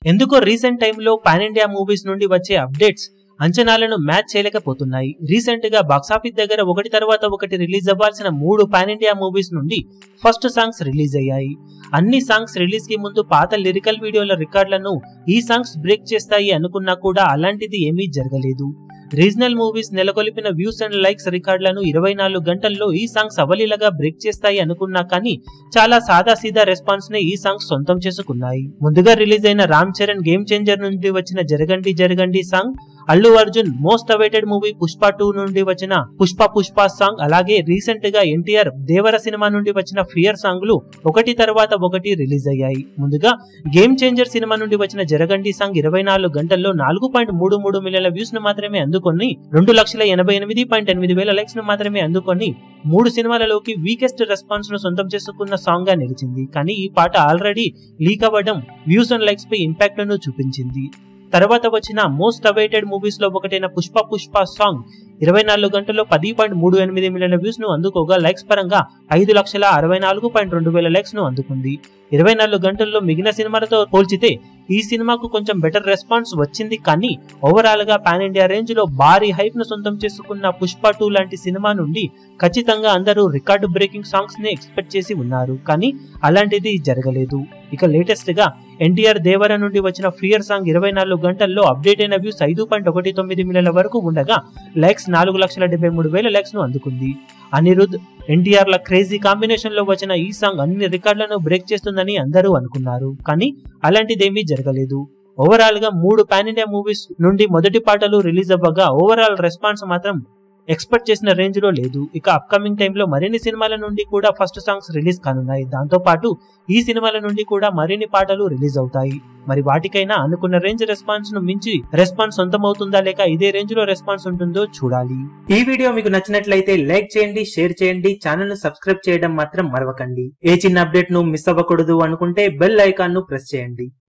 ఎందుకో రీసెంట్ టైంలో pan India movies నుండి వచ్చే అప్డేట్స్ అంచనాలను మ్యాచ్ చేయలేకపోతున్నాయి రీసెంట్ గా బాక్సాఫీస్ దగ్గర ఒకటి తర్వాత ఒకటి రిలీజ్ అవ్వాల్సిన మూడు పాన్ ఇండియా మూవీస్ నుండి ఫస్ట్ సాంగ్స్ రిలీజ్ అయ్యాయి అన్ని సాంగ్స్ రిలీజ్ కి ముందు పాత లిరికల్ వీడియోల రికార్డులను ఈ సాంగ్స్ బ్రేక్ చేస్తాయి అనుకున్నా కూడా అలాంటిది ఏమీ జరగలేదు రీజనల్ మూవీస్ నెలకొల్పిన వ్యూస్ అండ్ లైక్స్ రికార్డులను ఇరవై నాలుగు గంటల్లో ఈ సాంగ్స్ అవలీలగా బ్రేక్ చేస్తాయి అనుకున్నా కానీ చాలా సాదా సీదా రెస్పాన్స్ ని ఈ సాంగ్స్ సొంతం చేసుకున్నాయి ముందుగా రిలీజ్ అయిన రామ్ చరణ్ గేమ్ చేంజర్ నుండి వచ్చిన జరగండి జరగండి song Allu Arjun most awaited movie Pushpa two నుండి వచ్చిన పుష్ప పుష్ప సాంగ్ అలాగే రీసెంట్ గా ఎన్టీఆర్ దేవర సినిమా నుండి వచ్చిన ఫియర్ సాంగ్లు ఒకటి తర్వాత ఒకటి రిలీజ్ అయ్యాయి ముందుగా గేమ్ చేంజర్ సినిమా నుండి వచ్చిన జరగండి సాంగ్ ఇరవై నాలుగు గంటల్లో నాలుగు పాయింట్ మూడు మూడు మిలియన్ల వ్యూస్ ను మాత్రమే అందుకొని రెండు లక్షల ఎనభై ఎనిమిది పాయింట్ ఎనిమిది వేల లైక్స్ ను మాత్రమే అందుకొని మూడు సినిమాలలోకి వీకెస్ట్ రెస్పాన్స్ ను సొంతం చేసుకున్న సాంగ్ గా నిలిచింది కానీ ఈ పాట ఆల్రెడీ లీక్ అవ్వడం వ్యూస్ అండ్ లైక్స్ పై ఇంపాక్ట్ ను చూపించింది తర్వాత వచ్చిన మోస్ట్ అవైటెడ్ మూవీస్ లో ఒకటైన పుష్ప పుష్ప సాంగ్ ఇరవై నాలుగు గంటల్లో పది పాయింట్ మూడు ఎనిమిది మిలియన్ల వ్యూస్ ను అందుకోగా లైక్స్ పరంగా ఐదు లక్షల అరవై నాలుగు పాయింట్ రెండు వేల లైక్స్ ను అందుకుంది ఇరవై నాలుగు గంటల్లో మిగిలిన సినిమాలతో పోల్చితే ఈ సినిమాకు కొంచెం బెటర్ రెస్పాన్స్ వచ్చింది కానీ ఓవరాల్ గా పాన్ ఇండియా రేంజ్ లో భారీ హైప్ ను సొంతం చేసుకున్న పుష్ప టూ లాంటి సినిమా నుండి ఖచ్చితంగా అందరూ రికార్డు బ్రేకింగ్ సాంగ్స్ ని ఎక్స్పెక్ట్ చేసి ఉన్నారు కానీ అలాంటిది జరగలేదు ఇక లేటెస్ట్ గా ఎన్టీఆర్ దేవర నుండి వచ్చిన ఫియర్ సాంగ్ ఇరవై నాలుగు గంటల్లో అప్డేట్ అయిన వ్యూస్ ఐదు పాయింట్ ఒకటి తొమ్మిది మిలియన్ల వరకు ఉండగా లైక్స్ నాలుగు లక్షల డెబ్బై మూడు వేల లైక్స్ ను అందుకుంది అనిరుద్ ఎన్టీఆర్ ల క్రేజీ కాంబినేషన్ లో వచ్చిన ఈ సాంగ్ అన్ని రికార్డులను బ్రేక్ చేస్తుందని అందరూ అనుకున్నారు కానీ అలాంటిదేమీ జరగలేదు ఓవరాల్ గా మూడు పాన్ ఇండియా మూవీస్ నుండి మొదటి పాటలు రిలీజ్ అవ్వగా ఓవరాల్ రెస్పాన్స్ మాత్రం ఎక్స్పెక్ట్ చేసిన రేంజ్ లో లేదు ఇక అప్కమింగ్ టైంలో మరిన్ని సినిమాల నుండి కూడా ఫస్ట్ సాంగ్స్ రిలీజ్ కానున్నాయి దాంతో పాటు ఈ సినిమాల నుండి కూడా మరిన్ని పాటలు రిలీజ్ అవుతాయి మరి వాటికైనా అనుకున్న రేంజ్ రెస్పాన్స్ ను మించి రెస్పాన్స్ సొంతమవుతుందా లేక ఇదే రేంజ్ లో రెస్పాన్స్ ఉంటుందో చూడాలి ఈ వీడియో మీకు నచ్చినట్లయితే లైక్ చేయండి షేర్ చేయండి ఛానల్ ను సబ్స్క్రైబ్ చేయడం మాత్రం మరవకండి ఏ చిన్న అప్డేట్ ను మిస్ అవ్వకూడదు అనుకుంటే బెల్ ఐకాన్ ను ప్రెస్ చేయండి